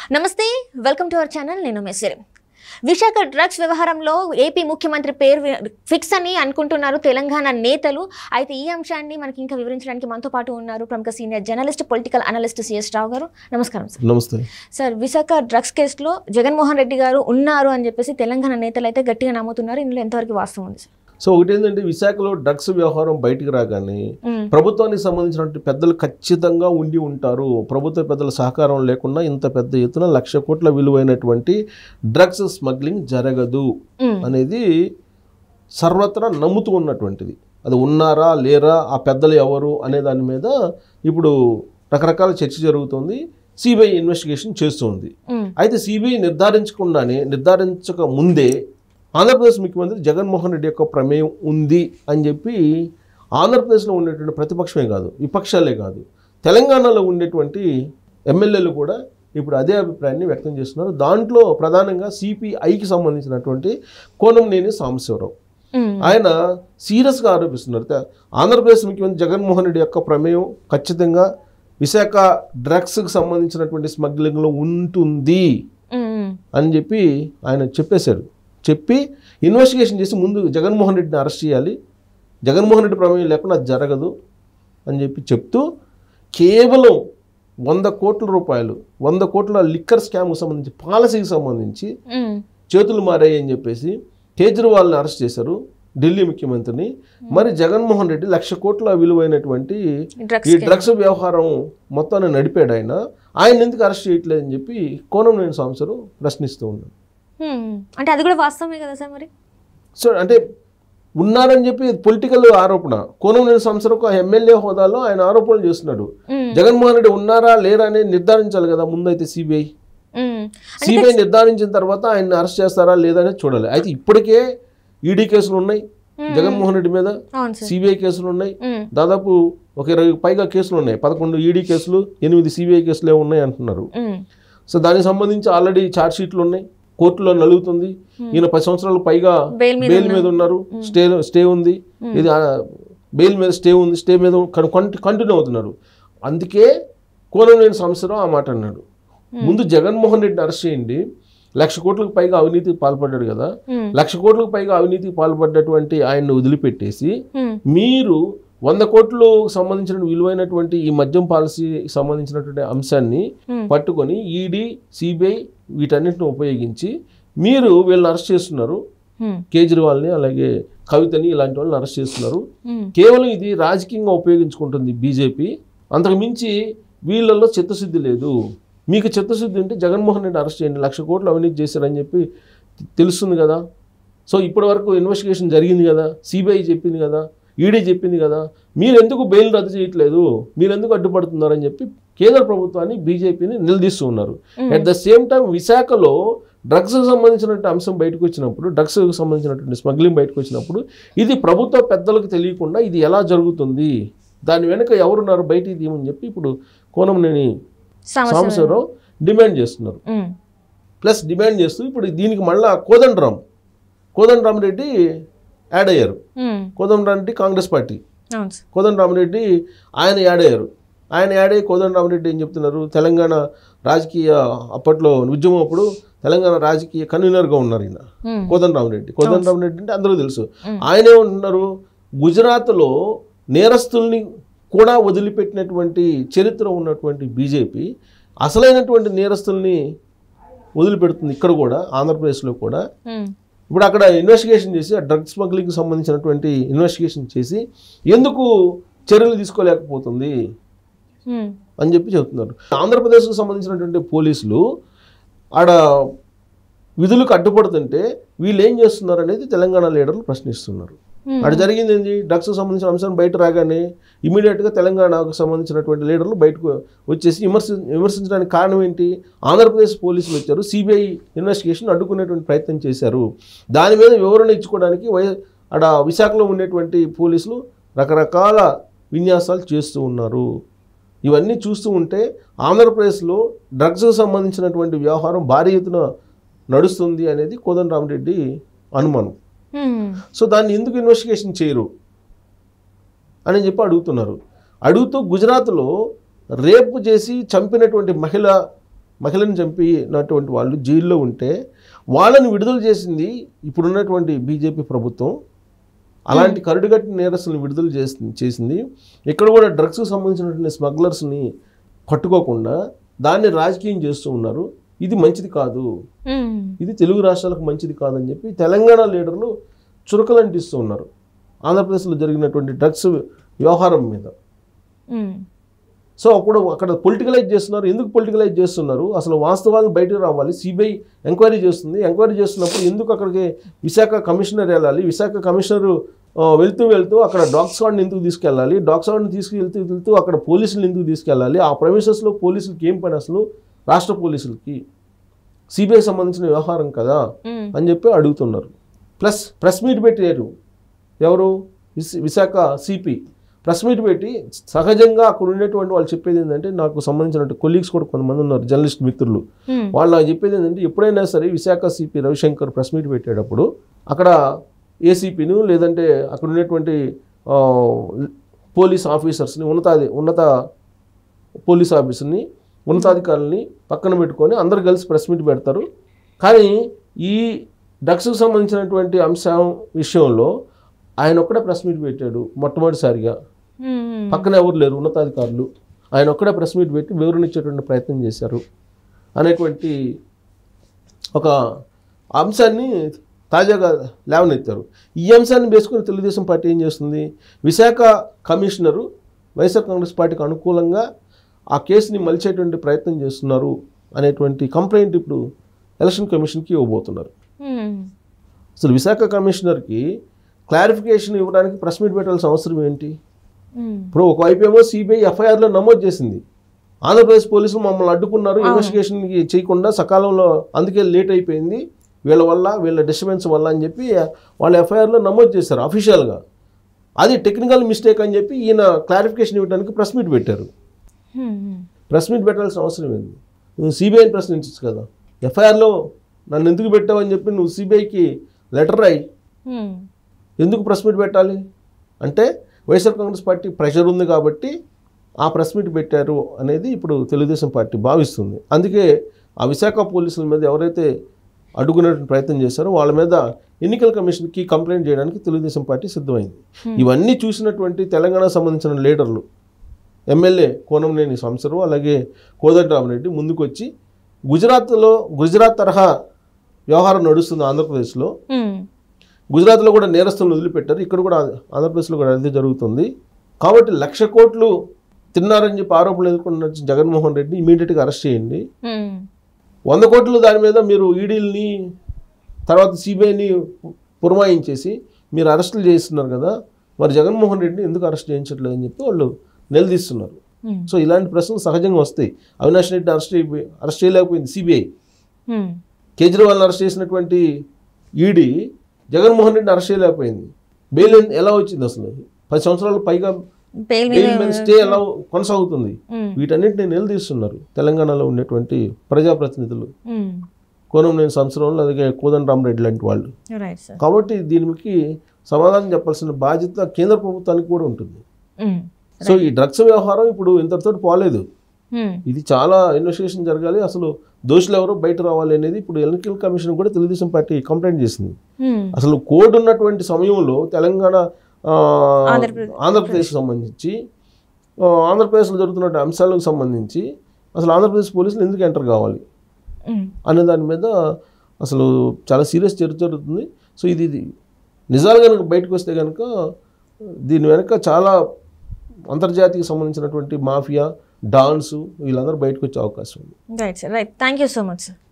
నమస్తే welcome to our channel నేను మెస్సిరి విశాఖ డ్రగ్స్ వ్యవహారంలో ఏపీ ముఖ్యమంత్రి పేరు వి- ఫిక్స్ అని అనుకుంటున్నారు తెలంగాణ నేతలు అయితే ఈ అంశాన్ని మనకి ఇంకా వివరించడానికి మనతో పాటు ఉన్నారు ప్రముఖ senior journalist political analyst CS Rao గారు నమస్కారం సార్ నమస్తే సార్ విశాఖ డ్రగ్స్ కేసులో జగన్మోహన్ రెడ్డి గారు ఉన్నారు అని చెప్పేసి తెలంగాణ నేతలు అయితే గట్టిగా నమ్ముతున్నారు ఇందులో ఎంతవరకు వాస్తవం ఉంది సార్ సో ఒకటి ఏంటంటే విశాఖలో డ్రగ్స్ వ్యవహారం బయటికి రాగానే మ్మ్. ప్రభుత్వానికి సంబంధించినటువంటి పెద్దలు ఖచ్చితంగా ఉండి ఉంటారు ప్రభుత్వ పెద్దల సహకారం లేకుండా ఇంత పెద్ద ఎత్తున లక్ష కోట్ల విలువైనటువంటి డ్రగ్స్ స్మగ్లింగ్ జరగదు మ్మ్. అనేది సర్వత్రా నమ్ముతూ ఉన్నటువంటిది అది ఉన్నారా లేరా ఆ పెద్దలు ఎవరు అనే దాని మీద ఇప్పుడు రకరకాల చర్చ జరుగుతుంది సిబిఐ ఇన్వెస్టిగేషన్ చేస్తుంది మ్మ్. అయితే సిబిఐ నిర్ధారించకుండానే నిర్ధారించక ముందే ఆంధ్రప్రదేశ్ ముఖ్యమంత్రి జగన్మోహన్ రెడ్డి యొక్క ప్రమేయం ఉంది అని చెప్పి ఆంధ్రప్రదేశ్లో ఉండేటువంటి ప్రతిపక్షమే కాదు విపక్షాలే కాదు తెలంగాణలో ఉండేటువంటి ఎమ్మెల్యేలు కూడా ఇప్పుడు అదే అభిప్రాయాన్ని వ్యక్తం చేస్తున్నారు దాంట్లో ప్రధానంగా సిపిఐకి సంబంధించినటువంటి కోనంనేని సాంబశివరావు మ్మ్. ఆయన సీరియస్గా ఆరోపిస్తున్నారు తే- ఆంధ్రప్రదేశ్ ముఖ్యమంత్రి జగన్మోహన్ రెడ్డి యొక్క ప్రమేయం ఖచ్చితంగా విశాఖ డ్రగ్స్కి సంబంధించినటువంటి స్మగ్లింగ్లో ఉంటుంది మ్మ్. అని చెప్పి ఆయన చెప్పేశారు చెప్పి ఇన్వెస్టిగేషన్ చేసి ముందు జగన్మోహన్ రెడ్డిని అరెస్ట్ చేయాలి జగన్మోహన్ రెడ్డి ప్రమేయం లేకుండా అది జరగదు అని చెప్పి చెప్తూ కేవలం వంద కోట్ల రూపాయలు వంద కోట్ల లిక్కర్ స్కామ్కి సంబంధించి పాలసీకి సంబంధించి మ్మ్. చేతులు మారాయి అని చెప్పేసి కేజ్రీవాల్ని అరెస్ట్ చేశారు ఢిల్లీ ముఖ్యమంత్రిని మరి జగన్మోహన్ రెడ్డి లక్ష కోట్ల విలువైనటువంటి డ్రగ్స్ ఈ డ్రగ్స్ వ్యవహారం మొత్తాన్ని నడిపాడు ఆయన ఆయన ఎందుకు అరెస్ట్ చేయట్లేదని చెప్పి కోనంనేని సంవత్సరం ప్రశ్నిస్తూ ఉన్నాడు మ్మ్. అంటే అది కూడా వాస్తవమే కదా సార్ మరి సో అంటే ఉన్నారని చెప్పి పొలిటికల్ ఆరోపణ కోనంనేని సంవత్సరం ఒక ఎమ్మెల్యే హోదాలో ఆయన ఆరోపణలు చేస్తున్నాడు మ్మ్. జగన్మోహన్ రెడ్డి ఉన్నారా లేరా అనేది నిర్ధారించాలి కదా ముందైతే సిబిఐ మ్మ్. సిబిఐ నిర్ధారించిన తర్వాత ఆయన అరెస్ట్ చేస్తారా లేదా అనేది చూడాలి అయితే ఇప్పటికే ఈడీ కేసులు ఉన్నాయి జగన్మోహన్ రెడ్డి మీద అవును సార్ సిబిఐ కేసులు ఉన్నాయి మ్మ్. దాదాపు ఒక ఇరవై పైగా కేసులు ఉన్నాయి పదకొండు ఈడీ కేసులు ఎనిమిది సిబిఐ కేసులే ఉన్నాయి అంటున్నారు మ్మ్. సో దానికి సంబంధించి ఆల్రెడీ ఛార్జ్ షీట్లు ఉన్నాయి కోర్టులో నలుగుతుంది ఈయన పది సంవత్సరాలు పైగా బెయిల్ మీద బెయిల్ మీద ఉన్నారు స్టే స్టే ఉంది ఇది ఆ, బెయిల్ మీద స్టే ఉంది స్టే మీద కంటిన్యూ అవుతున్నారు అందుకే కోనలేని సంవత్సరం ఆ మాట అన్నాడు ముందు జగన్మోహన్ రెడ్డిని అరెస్ట్ చేయండి లక్ష కోట్లకు పైగా అవినీతికి పాల్పడ్డాడు కదా మ్మ్. లక్ష కోట్లకు పైగా అవినీతికి పాల్పడ్డటువంటి ఆయన్ని వదిలిపెట్టేసి మ్మ్. మీరు వంద కోట్లు సంబంధించిన విలువైనటువంటి ఈ మద్యం పాలసీకి సంబంధించినటువంటి అంశాన్ని మ్మ్. పట్టుకొని ఈడీ సిబిఐ వీటన్నిటిని ఉపయోగించి మీరు వీళ్ళని అరెస్ట్ చేస్తున్నారు మ్మ్. కేజ్రీవాల్ని అలాగే కవితని ఇలాంటి వాళ్ళని అరెస్ట్ చేస్తున్నారు మ్మ్. కేవలం ఇది రాజకీయంగా ఉపయోగించుకుంటుంది బీజేపీ అంతకు మించి వీళ్ళల్లో చిత్తశుద్ధి లేదు మీకు చిత్తశుద్ధి ఉంటే జగన్మోహన్ రెడ్డి అరెస్ట్ చేయండి లక్ష కోట్లు అవినీతి చేశారని చెప్పి తెలుస్తుంది కదా సో ఇప్పటి వరకు ఇన్వెస్టిగేషన్ జరిగింది కదా సిబిఐ చెప్పింది కదా ఈడీ చెప్పింది కదా మీరు ఎందుకు బెయిల్ రద్దు చేయట్లేదు మీరు ఎందుకు అడ్డుపడుతున్నారని చెప్పి కేంద్ర ప్రభుత్వాన్ని బీజేపీని నిలదీస్తూ ఉన్నారు అట్ ద సేమ్ టైం విశాఖలో డ్రగ్స్కి సంబంధించినటువంటి అంశం బయటకు వచ్చినప్పుడు డ్రగ్స్కి సంబంధించినటువంటి స్మగ్లింగ్ బయటకు వచ్చినప్పుడు ఇది ప్రభుత్వ పెద్దలకు తెలియకుండా ఇది ఎలా జరుగుతుంది దాని వెనుక ఎవరున్నారు బయటికి తీయమని చెప్పి ఇప్పుడు కోనంనేని సమస్య సాంబశివరావు డిమాండ్ చేస్తున్నారు మ్మ్. ప్లస్ డిమాండ్ చేస్తూ ఇప్పుడు దీనికి మళ్ళా కోదండరామ్ కోదండరామ్ రెడ్డి యాడ్ అయ్యారు మ్మ్. కోదండరామ్ రెడ్డి కాంగ్రెస్ పార్టీ అవును సార్ కోదండరామ్ రెడ్డి ఆయన యాడ్ అయ్యారు ఆయన యాడ్ అయ్యి కోదండరామ్ రెడ్డి ఏం చెప్తున్నారు తెలంగాణ రాజకీయ అప్పట్లో ఉద్యమం అప్పుడు తెలంగాణ రాజకీయ కన్వీనర్గా ఉన్నారు ఈయన మ్మ్. కోదండరామ్ రెడ్డి కోదండరామ్ రెడ్డి అంటే అందరూ తెలుసు మ్మ్. ఆయన ఏమంటున్నారు గుజరాత్లో నేరస్తుల్ని కూడా వదిలిపెట్టినటువంటి చరిత్ర ఉన్నటువంటి బీజేపీ అసలైనటువంటి నేరస్తుల్ని వదిలిపెడుతుంది ఇక్కడ కూడా ఆంధ్రప్రదేశ్లో కూడా మ్మ్. ఇప్పుడు అక్కడ ఇన్వెస్టిగేషన్ చేసి ఆ డ్రగ్ స్మగ్లింగ్కి సంబంధించినటువంటి ఇన్వెస్టిగేషన్ చేసి ఎందుకు చర్యలు తీసుకోలేకపోతుంది మ్మ్. అని చెప్పి చెబుతున్నారు ఆంధ్రప్రదేశ్కు సంబంధించినటువంటి పోలీసులు ఆడ విధులకు అడ్డుపడుతుంటే వీళ్ళు ఏం చేస్తున్నారు అనేది తెలంగాణ లీడర్లు ప్రశ్నిస్తున్నారు మ్మ్. అక్కడ జరిగింది ఏంటి డ్రగ్స్కి సంబంధించిన అంశం బయట రాగానే ఇమీడియట్గా తెలంగాణకు సంబంధించినటువంటి లీడర్లు బయటకు వచ్చేసి విమర్శ విమర్శించడానికి కారణం ఏంటి ఆంధ్రప్రదేశ్ పోలీసులు వచ్చారు సిబిఐ ఇన్వెస్టిగేషన్ అడ్డుకునేటువంటి ప్రయత్నం చేశారు దాని మీద వివరణ ఇచ్చుకోవడానికి వై అక్కడ విశాఖలో ఉండేటువంటి పోలీసులు రకరకాల విన్యాసాలు చేస్తూ ఉన్నారు ఇవన్నీ చూస్తూ ఉంటే ఆంధ్రప్రదేశ్లో డ్రగ్స్కి సంబంధించినటువంటి వ్యవహారం భారీ ఎత్తున నడుస్తుంది అనేది కోదండరామరెడ్డి అనుమానం మ్మ్. సో దాన్ని ఎందుకు ఇన్వెస్టిగేషన్ చేయరు అని చెప్పి అడుగుతున్నారు అడుగుతూ గుజరాత్లో రేపు చేసి చంపినటువంటి మహిళ మహిళను చంపినటువంటి వాళ్ళు జైల్లో ఉంటే వాళ్ళని విడుదల చేసింది ఇప్పుడున్నటువంటి బీజేపీ ప్రభుత్వం అలాంటి కరుడుగట్టి నేరస్తులను విడుదల చేసి చేసింది ఇక్కడ కూడా డ్రగ్స్కి సంబంధించినటువంటి స్మగ్లర్స్ని పట్టుకోకుండా దాన్ని రాజకీయం చేస్తూ ఉన్నారు ఇది మంచిది కాదు మ్మ్. ఇది తెలుగు రాష్ట్రాలకు మంచిది కాదని చెప్పి తెలంగాణ లీడర్లు చురకలంటిస్తూ ఉన్నారు ఆంధ్రప్రదేశ్లో జరిగినటువంటి డ్రగ్స్ వ్యవహారం మీద మ్మ్. సో అప్పుడు అక్కడ పొలిటికలైజ్ చేస్తున్నారు ఎందుకు పొలిటికలైజ్ చేస్తున్నారు అసలు వాస్తవాలు బయటకు రావాలి సిబిఐ ఎంక్వైరీ చేస్తుంది ఎంక్వైరీ చేస్తున్నప్పుడు ఎందుకు అక్కడికి విశాఖ కమిషనర్ వెళ్ళాలి విశాఖ కమిషనర్ ఆ, వెళ్తూ వెళ్తూ అక్కడ డాగ్ స్క్వాడ్ని ఎందుకు తీసుకెళ్ళాలి డాగ్ స్క్వాడ్ని తీసుకెళ్తూ వెళ్తూ అక్కడ పోలీసులు ఎందుకు తీసుకెళ్ళాలి ఆ ప్రమిసెస్లో పోలీసులకి ఏం పని అసలు రాష్ట్ర పోలీసులకి సిబిఐ సంబంధించిన వ్యవహారం కదా మ్మ్. అని చెప్పి అడుగుతున్నారు ప్లస్ ప్రెస్ మీట్ పెట్టారు ఎవరు విశ- విశాఖ సిపి ప్రెస్ మీట్ పెట్టి సహజంగా అక్కడ ఉండేటువంటి వాళ్ళు చెప్పేది ఏంటంటే నాకు సంబంధించిన కొలీగ్స్ కూడా కొంతమంది ఉన్నారు జర్నలిస్ట్ మిత్రులు మ్మ్. వాళ్ళు నాకు చెప్పేది ఏంటంటే ఎప్పుడైనా సరే Visakha CP Ravishankar press meet పెట్టేటప్పుడు అక్కడ ఏసీపీను లేదంటే అక్కడ ఉండేటువంటి ఆ, పోలీస్ ఆఫీసర్స్ని ఉన్నతాది ఉన్నత పోలీస్ ఆఫీసర్ని ఉన్నతాధికారులని పక్కన పెట్టుకొని అందరు కలిసి ప్రెస్ మీట్ పెడతారు కానీ ఈ డ్రగ్స్కి సంబంధించినటువంటి అంశం విషయంలో ఆయన ఒక్కడే ప్రెస్ మీట్ పెట్టాడు మొట్టమొదటిసారిగా మ్మ్. పక్కన ఎవరు లేరు ఉన్నతాధికారులు ఆయన ఒక్కడే ప్రెస్ మీట్ పెట్టి వివరణ ఇచ్చేటువంటి ప్రయత్నం చేశారు అనేటువంటి ఒక అంశాన్ని తాజాగా లేవనెత్తారు ఈ అంశాన్ని వేసుకుని తెలుగుదేశం పార్టీ ఏం చేస్తుంది విశాఖ కమిషనరు వైఎస్ఆర్ కాంగ్రెస్ పార్టీకి అనుకూలంగా ఆ కేసుని మలిచేటువంటి ప్రయత్నం చేస్తున్నారు అనేటువంటి కంప్లైంట్ ఇప్పుడు ఎలక్షన్ కమిషన్కి ఇవ్వబోతున్నారు మ్మ్. అసలు విశాఖ కమిషనర్కి క్లారిఫికేషన్ ఇవ్వడానికి ప్రెస్ మీట్ పెట్టాల్సిన అవసరం ఏంటి మ్మ్. ఇప్పుడు ఒకవైపు ఏమో సిబిఐ ఎఫ్ఐఆర్లో నమోదు చేసింది ఆంధ్రప్రదేశ్ పోలీసులు మమ్మల్ని అడ్డుకున్నారు ఇన్వెస్టిగేషన్కి చేయకుండా సకాలంలో అందుకే లేట్ అయిపోయింది వీళ్ళ వల్ల వీళ్ళ డిస్టర్బెన్స్ వల్ల అని చెప్పి వాళ్ళు ఎఫ్ఐఆర్లో నమోదు చేశారు అఫీషియల్గా అది టెక్నికల్ మిస్టేక్ అని చెప్పి ఈయన క్లారిఫికేషన్ ఇవ్వడానికి ప్రెస్ మీట్ పెట్టారు మ్మ్. ప్రెస్ మీట్ పెట్టాల్సిన అవసరం ఏంది నువ్వు సిబిఐని ప్రశ్నించచ్చు కదా ఎఫ్ఐఆర్లో నన్ను ఎందుకు పెట్టావని చెప్పి నువ్వు సిబిఐకి లెటర్ రాయి మ్మ్. ఎందుకు ప్రెస్ మీట్ పెట్టాలి అంటే వైఎస్ఆర్ కాంగ్రెస్ పార్టీ ప్రెషర్ ఉంది కాబట్టి ఆ ప్రెస్ మీట్ పెట్టారు అనేది ఇప్పుడు తెలుగుదేశం పార్టీ భావిస్తుంది అందుకే ఆ విశాఖ పోలీసుల మీద ఎవరైతే అడ్డుకునేటువంటి ప్రయత్నం చేశారో వాళ్ళ మీద ఎన్నికల కమిషన్కి కంప్లైంట్ చేయడానికి తెలుగుదేశం పార్టీ సిద్ధమైంది ఇవన్నీ చూసినటువంటి తెలంగాణకు సంబంధించిన లీడర్లు ఎమ్మెల్యే కోనంనేని సంసరు అలాగే కోదండరామరెడ్డి ముందుకొచ్చి గుజరాత్లో గుజరాత్ తరహా వ్యవహారం నడుస్తుంది ఆంధ్రప్రదేశ్లో మ్మ్. గుజరాత్లో కూడా నేరస్తులను వదిలిపెట్టారు ఇక్కడ కూడా ఆంధ్రప్రదేశ్లో కూడా అదే జరుగుతుంది కాబట్టి లక్ష కోట్లు తిన్నారని చెప్పి ఆరోపణలు ఎదుర్కొన్న జగన్మోహన్ రెడ్డి ఇమీడియట్గా అరెస్ట్ చేయండి మ్మ్. వంద కోట్లు దాని మీద మీరు ఈడీల్ని తర్వాత సిబిఐని పురమాయించేసి మీరు అరెస్టులు చేస్తున్నారు కదా మరి జగన్మోహన్ రెడ్డిని ఎందుకు అరెస్ట్ చేయించట్లేదు అని చెప్పి వాళ్ళు నిలదీస్తున్నారు మ్మ్. సో ఇలాంటి ప్రశ్నలు సహజంగా వస్తాయి అవినాష్ రెడ్డి అరెస్ట్ అయిపోయి అరెస్ట్ చేయలేకపోయింది సిబిఐ మ్మ్. కేజ్రీవాల్ని అరెస్ట్ చేసినటువంటి ఈడీ జగన్మోహన్ రెడ్డిని అరెస్ట్ చేయలేకపోయింది బెయిల్ ఎన్- ఎలా వచ్చింది అసలు పది సంవత్సరాలు పైగా బెయిల్ బెయిల్ మీద మీద స్టే ఎలా కొనసాగుతుంది మ్మ్. వీటన్నిటిని నిలదీస్తున్నారు తెలంగాణలో ఉండేటువంటి ప్రజాప్రతినిధులు మ్మ్. కోనంనేని సంవత్సరంలో అలాగే కోదండరామరెడ్డి లాంటి వాళ్ళు రైట్ సార్ కాబట్టి దీనికి సమాధానం చెప్పాల్సిన బాధ్యత కేంద్ర ప్రభుత్వానికి కూడా ఉంటుంది మ్మ్. సో ఈ డ్రగ్స్ వ్యవహారం ఇప్పుడు ఇంతటితో పోలేదు మ్మ్. ఇది చాలా ఇన్వెస్టిగేషన్ జరగాలి అసలు దోషులు ఎవరో బయట రావాలి అనేది ఇప్పుడు ఎన్నికల కమిషన్ కూడా తెలుగుదేశం పార్టీ కంప్లైంట్ చేసింది మ్మ్. అసలు కోడ్ ఉన్నటువంటి సమయంలో తెలంగాణ ఆ, ఆంధ్రప్రదేశ్. ఆంధ్రప్రదేశ్ సంబంధించి ఆ, ఆంధ్రప్రదేశ్లో జరుగుతున్న అంశాలకు సంబంధించి అసలు ఆంధ్రప్రదేశ్ పోలీసులు ఎందుకు ఎంటర్ కావాలి మ్మ్. అనే దాని మీద అసలు చాలా సీరియస్ చర్చ జరుగుతుంది సో ఇది ఇది నిజాలు కనుక బయటకు వస్తే కనుక దీని వెనక చాలా అంతర్జాతీయ సంబంధించినటువంటి మాఫియా డాన్స్ వీళ్ళందరూ బయటకు వచ్చే అవకాశం ఉంది right sir right thank you so much sir